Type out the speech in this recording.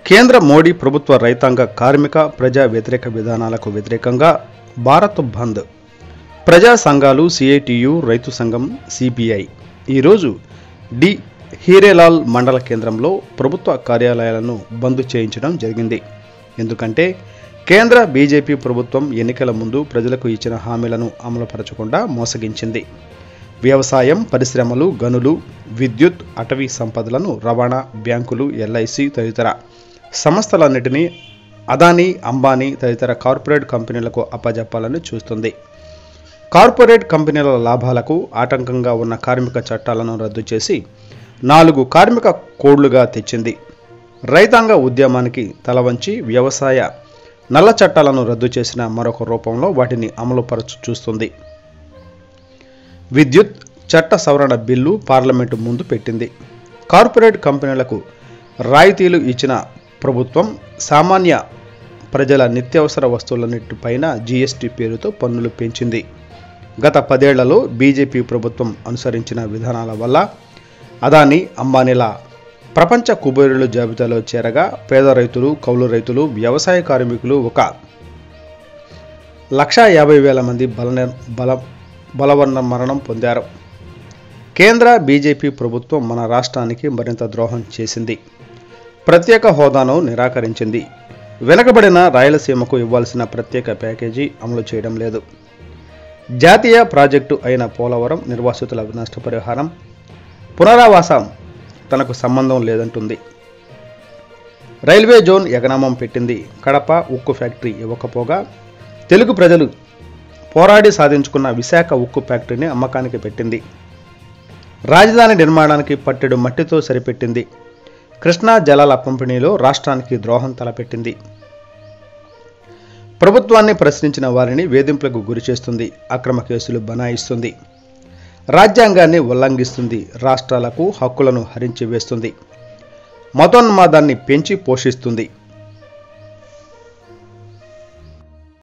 కేంద్ర మోడీ ప్రభుత్వ రైతాంగ కార్మిక ప్రజా వ్యతిరేక విధానాలకు వ్యతిరేకంగా భారత్ బంద్ ప్రజా సంఘాలు సిఐటియు రైతు సంఘం సిపిఐ ఈరోజు డి హీరేలాల్ మండల కేంద్రంలో ప్రభుత్వ కార్యాలయాలను బంద్ చేయించడం జరిగింది ఎందుకంటే కేంద్ర బీజేపీ ప్రభుత్వం ఎన్నికల ముందు ప్రజలకు ఇచ్చిన హామీలను అమలుపరచకుండా మోసగించింది వ్యవసాయం పరిశ్రమలు గనులు విద్యుత్ అటవీ సంపదలను రవాణా బ్యాంకులు ఎల్ఐసి తదితర సంస్థలన్నిటినీ అదానీ అంబానీ తదితర కార్పొరేట్ కంపెనీలకు అప్పజెప్పాలని చూస్తుంది కార్పొరేట్ కంపెనీల లాభాలకు ఆటంకంగా ఉన్న కార్మిక చట్టాలను రద్దు చేసి నాలుగు కార్మిక కోడ్లుగా తెచ్చింది రైతాంగ ఉద్యమానికి తలవంచి వ్యవసాయ నల్ల చట్టాలను రద్దు చేసిన మరొక రూపంలో వాటిని అమలుపరచు చూస్తుంది విద్యుత్ చట్ట సవరణ బిల్లు పార్లమెంటు ముందు పెట్టింది కార్పొరేట్ కంపెనీలకు రాయితీలు ఇచ్చిన ప్రభుత్వం సామాన్య ప్రజల నిత్యావసర వస్తువులన్నిటిపైన జీఎస్టీ పేరుతో పన్నులు పెంచింది గత పదేళ్లలో బీజేపీ ప్రభుత్వం అనుసరించిన విధానాల వల్ల అదానీ అంబానీల ప్రపంచ కుబేరుల జాబితాలో చేరగా పేద రైతులు కౌలు రైతులు వ్యవసాయ కార్మికులు ఒక లక్షా యాభై వేల మంది బల బల బలవన్న మరణం పొందారు కేంద్ర బీజేపీ ప్రభుత్వం మన రాష్ట్రానికి మరింత ద్రోహం చేసింది ప్రత్యేక హోదాను నిరాకరించింది వెనుకబడిన రాయలసీమకు ఇవ్వాల్సిన ప్రత్యేక ప్యాకేజీ అమలు చేయడం లేదు జాతీయ ప్రాజెక్టు అయిన పోలవరం నిర్వాసితుల నష్టపరిహారం పునరావాసం తనకు సంబంధం లేదంటుంది రైల్వే జోన్ ఎగనామం పెట్టింది కడప ఉక్కు ఫ్యాక్టరీ ఇవ్వకపోగా తెలుగు ప్రజలు పోరాడి సాధించుకున్న విశాఖ ఉక్కు ఫ్యాక్టరీని అమ్మకానికి పెట్టింది రాజధాని నిర్మాణానికి పట్టెడు మట్టితో సరిపెట్టింది కృష్ణా జలాల పంపిణీలో రాష్ట్రానికి ద్రోహం తలపెట్టింది ప్రభుత్వాన్ని ప్రశ్నించిన వారిని వేధింపులకు గురి చేస్తుంది అక్రమ కేసులు బనాయిస్తుంది రాజ్యాంగాన్ని ఉల్లంఘిస్తుంది రాష్ట్రాలకు హక్కులను హరించి వేస్తుంది మతోన్మాదాన్ని పెంచి పోషిస్తుంది